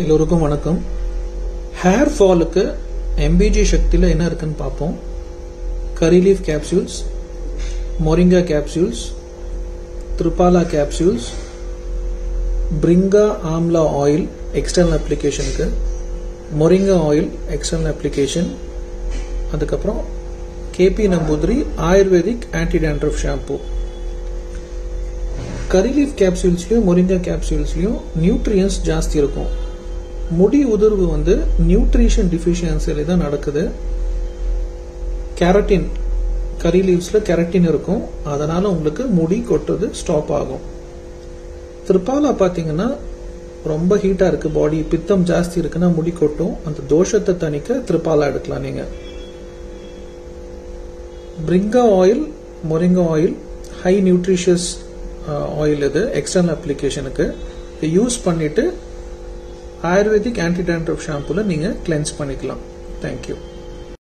எல்லோருக்கும் வணக்கம் hair ஃபாலுக்கு MBG சக்தியில் என்ன இருக்குன்னு பார்ப்போம் curry leaf capsules moringa capsules triphala capsules bhringa amla oil external அப்ளிகேஷனுக்கு மொரிங்கா ஆயில் எக்ஸ்டர்னல் அப்ளிகேஷன் அதுக்கப்புறம் KP Namboodiri ayurvedic anti dandruff shampoo curry leaf கேப்சூல்ஸ்லையும் மொரிங்கா கேப்சூல்ஸ்லையும் நியூட்ரியன்ஸ் ஜாஸ்தி இருக்கும் முடி உதிர்வு வந்து நியூட்ரிஷன் டிஃபிஷியன்சியில் தான் நடக்குது கேரட்டின் கரி லீவ்ஸில் கேரட்டின் இருக்கும் அதனால உங்களுக்கு முடி கொட்டுறது ஸ்டாப் ஆகும் திரிபாலா பார்த்தீங்கன்னா ரொம்ப ஹீட்டாக இருக்கு பாடி பித்தம் ஜாஸ்தி இருக்குன்னா முடி கொட்டும் அந்த தோஷத்தை தணிக்க திரிபாலா எடுக்கலாம் நீங்கள் bhringa oil moringa oil high nutritious oil இது எக்ஸ்டர்னல் அப்ளிகேஷனுக்கு யூஸ் பண்ணிட்டு ஆயுர்வேதிக் ஆன்டி டேண்ட்ரஃப் ஷாம்புல நீங்கள் கிளென்ஸ் பண்ணிக்கலாம் தேங்க்யூ